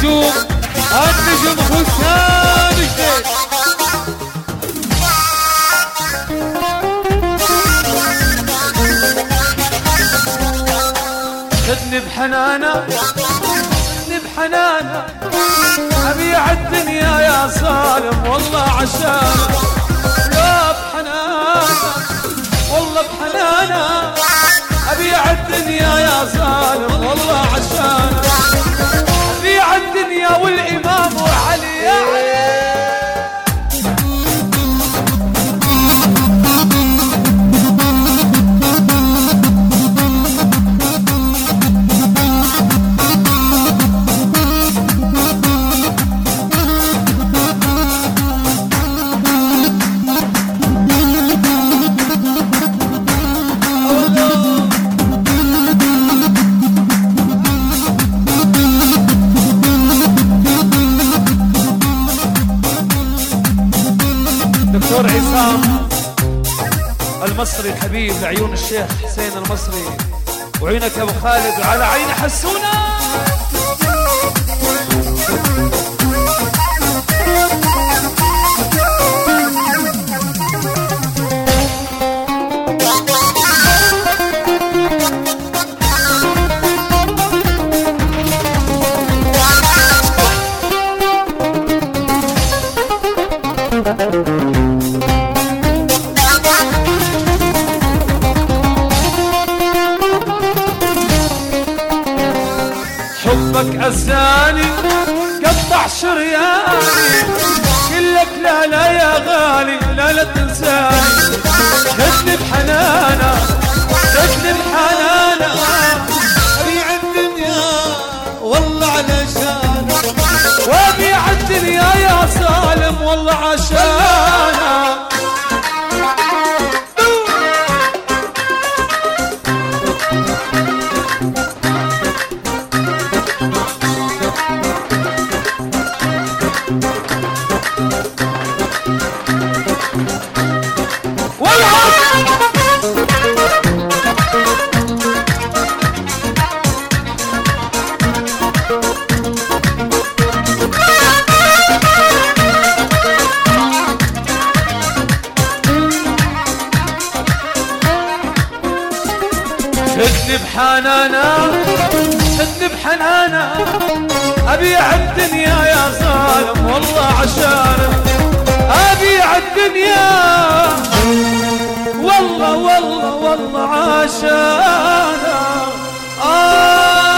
النجوم النجم حسام جديد خدني بحنانه خدني بحنانه ابيع الدنيا يا صالم والله عشانه لا بحنانه والله بحنانه ابيع الدنيا يا صالم والله عشانه ابيع الدنيا والامام وعلي يا علي دكتور عصام المصري الحبيب لعيون الشيخ حسين المصري وعينك يا ابو خالد وعلى عين حسونه حبك عزاني قطع شرياني قلك لا لا يا غالي لا لا تنساني خدني بحنانة خدني بحنانة أبيع الدنيا والله علشان وأبيع الدنيا يا سالم والله عشانك خدني بحنانا خدني بحنانا ابيع الدنيا يا ظالم والله عشانك ابيع الدنيا والله والله والله عشانك آه